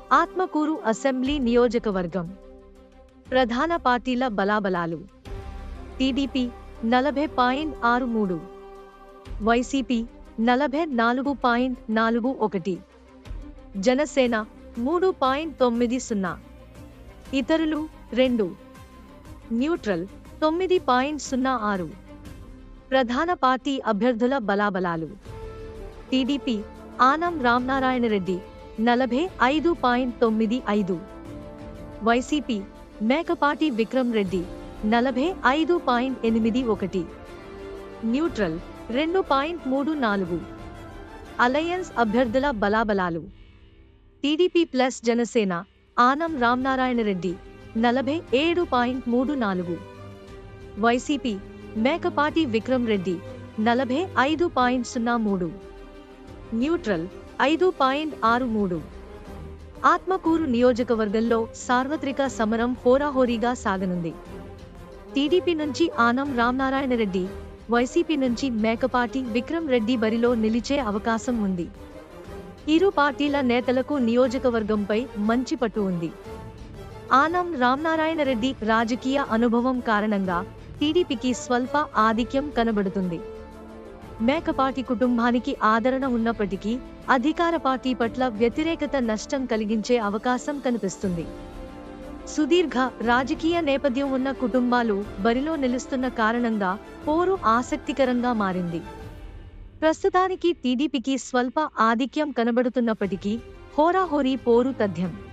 Atmakur assembly నియోజకవర్గం ప్రధాన పార్టీల బలాబలాలు టీడీపీ నలభై పాయింట్ ఆరు మూడు వైసీపీ నలభై నాలుగు పాయింట్ నాలుగు ఒకటి జనసేన మూడు పాయింట్ తొమ్మిది సున్నా ఇతరులు రెండు న్యూట్రల్ తొమ్మిది పాయింట్ సున్నా ఆరు ప్రధాన పార్టీ అభ్యర్థుల బలాబలాలు టీడీపీ ఆనం రామనారాయణ రెడ్డి నలభై ఐదు పాయింట్ తొమ్మిది ఐదు వైసీపీ మేకపాటి విక్రమ్ రెడ్డి నలభై ఐదు పాయింట్ ఎనిమిది ఒకటి న్యూట్రల్ రెండు పాయింట్ మూడు నాలుగు అలయన్స్ అభ్యర్థుల బలాబలాలు టీడీపీ ప్లస్ జనసేన ఆనం రామనారాయణ రెడ్డి నలభై ఏడు పాయింట్ మూడు నాలుగు వైసీపీ మేకపాటి విక్రమ్ రెడ్డి నలభై ఐదు పాయింట్ సున్నా మూడు న్యూట్రల్ ఐదు పాయింట్ ఆరు మూడు ఆత్మకూరు నియోజకవర్గంలో సార్వత్రిక సమరం హోరాహోరీగా సాగనుంది టీడీపీ నుంచి ఆనం రామనారాయణ రెడ్డి వైసీపీ నుంచి మేకపాటి విక్రమ్ రెడ్డి బరిలో నిలిచే అవకాశం ఉంది ఇరు పార్టీల నేతలకు నియోజకవర్గంపై మంచి పట్టు ఉంది ఆనం రామనారాయణ రెడ్డి రాజకీయ అనుభవం కారణంగా టీడీపీకి స్వల్ప ఆధిక్యం కనబడుతుంది మేకపాటి కుటుంబానికి ఆదరణ ఉన్నప్పటికీ అధికార పార్టీ పట్ల వ్యతిరేకత నష్టం కలిగించే అవకాశం కనిపిస్తుంది సుదీర్ఘ రాజకీయ నేపథ్యం ఉన్న కుటుంబాలు బరిలో నిలుస్తున్న కారణంగా పోరు ఆసక్తికరంగా మారింది ప్రస్తుతానికి టీడీపీకి స్వల్ప ఆధిక్యం కనబడుతున్నప్పటికీ హోరాహోరీ పోరు తథ్యం